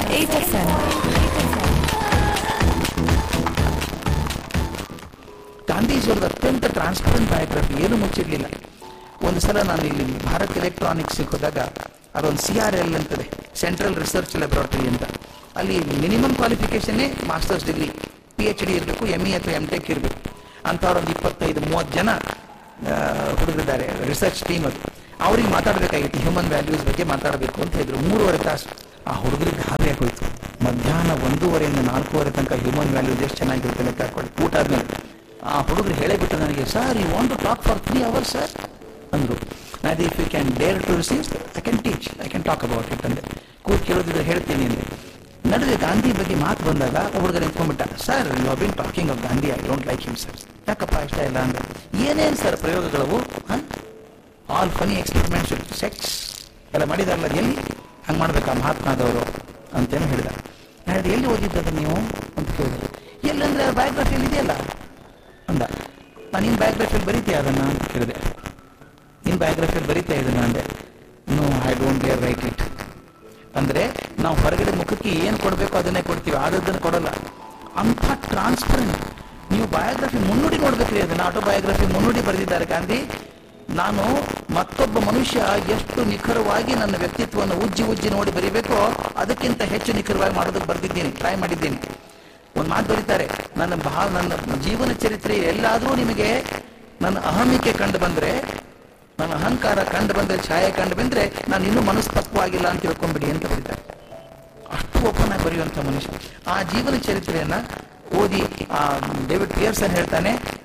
eight F M ಗಾಂಧೀಜಿಯವ್ರದ್ದು ಅತ್ಯಂತ transparent biography ಏನು ಮುಚ್ಚಿರ್ಲಿಲ್ಲ ಒಂದು ಸಲ ನಾನು ಇಲ್ಲಿ ಭಾರತ್ ಎಲೆಕ್ಟ್ರಾನಿಕ್ಸ್ ಹೋದಾಗ ಅದೊಂದು ಸಿ ಆರ್ ಎಲ್ ಅಂತದೆ ಸೆಂಟ್ರಲ್ ರಿಸರ್ಚ್ ಲ್ಯಾಬೊರೇಟರಿ ಅಂತ ಅಲ್ಲಿ ಮಿನಿಮಮ್ ಕ್ವಾಲಿಫಿಕೇಶನ್ನೇ masters degree P H D ಇರಬೇಕು ಎಮ್ ಇ ಅಥವಾ ಎಮ್ ಟೆಕ್ ಇರಬೇಕು ಅಂಥವ್ರೊಂದು ಇಪ್ಪತ್ತೈದು ಮೂವತ್ತು ಜನ ಹುಡುಗರಿದ್ದಾರೆ ರಿಸರ್ಚ್ ಟೀಮ್ ಅದು ಅವ್ರಿಗೆ ಮಾತಾಡಬೇಕಾಗಿತ್ತು ಹ್ಯೂಮನ್ ವ್ಯಾಲ್ಯೂಸ್ ಬಗ್ಗೆ ಮಾತಾಡಬೇಕು ಅಂತ ಹೇಳಿದ್ರು ಮೂರುವರೆ ತಾಸು ಆ ಹುಡುಗರಿಗೆ ಗಾಬರಿ ಆಗೋಯ್ತು ಮಧ್ಯಾಹ್ನ ಒಂದೂವರೆಯಿಂದ ನಾಲ್ಕೂವರೆ ತನಕ ಹ್ಯೂಮನ್ ವ್ಯಾಲ್ಯೂಸ್ ಎಷ್ಟು ಚೆನ್ನಾಗಿರುತ್ತೆ ಲೆಕ್ಕ ಹಾಕೊಳ್ಳಿ ಊಟ ಆದ್ಮೇಲೆ ಆ ಹುಡುಗರು ಹೇಳೇಬಿಟ್ಟು ನನಗೆ sir you want to talk for three hours sir ಅಂದರು ನಾನು if you can dare to receive I can teach I can talk about it ಅಂದೆ ಕೂತ್ ಕೇಳೋದಿದ್ರೆ ಹೇಳ್ತೀನಿ ಅಂದೆ ನಡುವೆ ಗಾಂಧಿ ಬಗ್ಗೆ ಮಾತು ಬಂದಾಗ ಹುಡುಗ ನಿಂತ್ಕೊಂಡ್ಬಿಟ್ಟ sir you have been talking of Gandhi I don't like him sir ಯಾಕಪ್ಪ ಇಷ್ಟ ಇಲ್ಲ ಅಂದ್ರೆ ಏನೇನು ಸರ್ ಪ್ರಯೋಗಗಳವು ಆಲ್ ಫನಿ ಎಕ್ಸ್ಪೆರಿಮೆಂಟ್ಸ್ ಸೆಕ್ಸ್ ಎಲ್ಲ ಮಾಡಿದಾರಲ್ಲ ಎಲ್ಲಿ ಹಂಗೆ ಮಾಡ್ಬೇಕಾ ಮಹಾತ್ಮಾದವರು ಅಂತೇನು ಹೇಳಿದ ನಾನು ಹೇಳಿದೆ, ಎಲ್ಲಿ ಓದಿದ್ದದು ನೀವು ಅಂತ ಕೇಳಿದೆ ಎಲ್ಲಂದ್ರೆ ಬಯೋಗ್ರಫಿಯಲ್ಲಿ ಇದೆಯಲ್ಲ ಅಂದ ನಾನು ನಿನ್ನ ಬಯೋಗ್ರಫಿಯಲ್ಲಿ ಬರೀತೀಯ ಅದನ್ನು ಅಂತ ಕೇಳಿದೆ ನಿನ್ನ ಬಯೋಗ್ರಫಿಯಲ್ಲಿ ಬರೀತಾ ಇದನ್ನ ಅಂದೆ no I don't dare write it ಅಂದ್ರೆ ನಾವು ಹೊರಗಡೆ ಮುಖಕ್ಕೆ ಏನು ಕೊಡಬೇಕು ಅದನ್ನೇ ಕೊಡ್ತೀವಿ ಆದದ್ದನ್ನು ಕೊಡಲ್ಲ ಅಂಥ ಟ್ರಾನ್ಸ್ಪರೆಂಟ್ ನೀವು ಬಯೋಗ್ರಫಿ ಮುನ್ನುಡಿ ನೋಡ್ಬೇಕ್ರಿ ಅದನ್ನ ಆಟೋಬಯೋಗ್ರಫಿ ಮುನ್ನುಡಿ ಬರೆದಿದ್ದಾರೆ ಗಾಂಧಿ ನಾನು ಮತ್ತೊಬ್ಬ ಮನುಷ್ಯ ಎಷ್ಟು ನಿಖರವಾಗಿ ನನ್ನ ವ್ಯಕ್ತಿತ್ವವನ್ನು ಉಜ್ಜಿ ಉಜ್ಜಿ ನೋಡಿ ಬರೀಬೇಕೋ ಅದಕ್ಕಿಂತ ಹೆಚ್ಚು ನಿಖರವಾಗಿ ಮಾಡೋದಕ್ಕೆ ಬರೆದಿದ್ದೀನಿ ಟ್ರೈ ಮಾಡಿದ್ದೀನಿ ಒಂದು ಮಾತು ಬರೀತಾರೆ ನನ್ನ ಬಹಳ ನನ್ನ ಜೀವನ ಚರಿತ್ರೆ ಎಲ್ಲಾದರೂ ನಿಮಗೆ ನನ್ನ ಅಹಮಿಕೆ ಕಂಡು ಬಂದ್ರೆ ನನ್ನ ಅಹಂಕಾರ ಕಂಡು ಬಂದ್ರೆ ಛಾಯೆ ಕಂಡು ಬಂದ್ರೆ ನಾನು ಇನ್ನೂ ಮನಸ್ತತ್ವವಾಗಿಲ್ಲ ಅಂತ ತಿಳ್ಕೊಂಬಿಡಿ ಅಂತ ಬರೀತಾರೆ ಅಷ್ಟು ಓಪನ್ ಆಗಿ ಬರೆಯುವಂಥ ಮನುಷ್ಯ ಆ ಜೀವನ ಚರಿತ್ರೆಯನ್ನ ಓದಿ ಆ ಡೇವಿಡ್ ಪಿಯರ್ಸನ್ ಹೇಳ್ತಾನೆ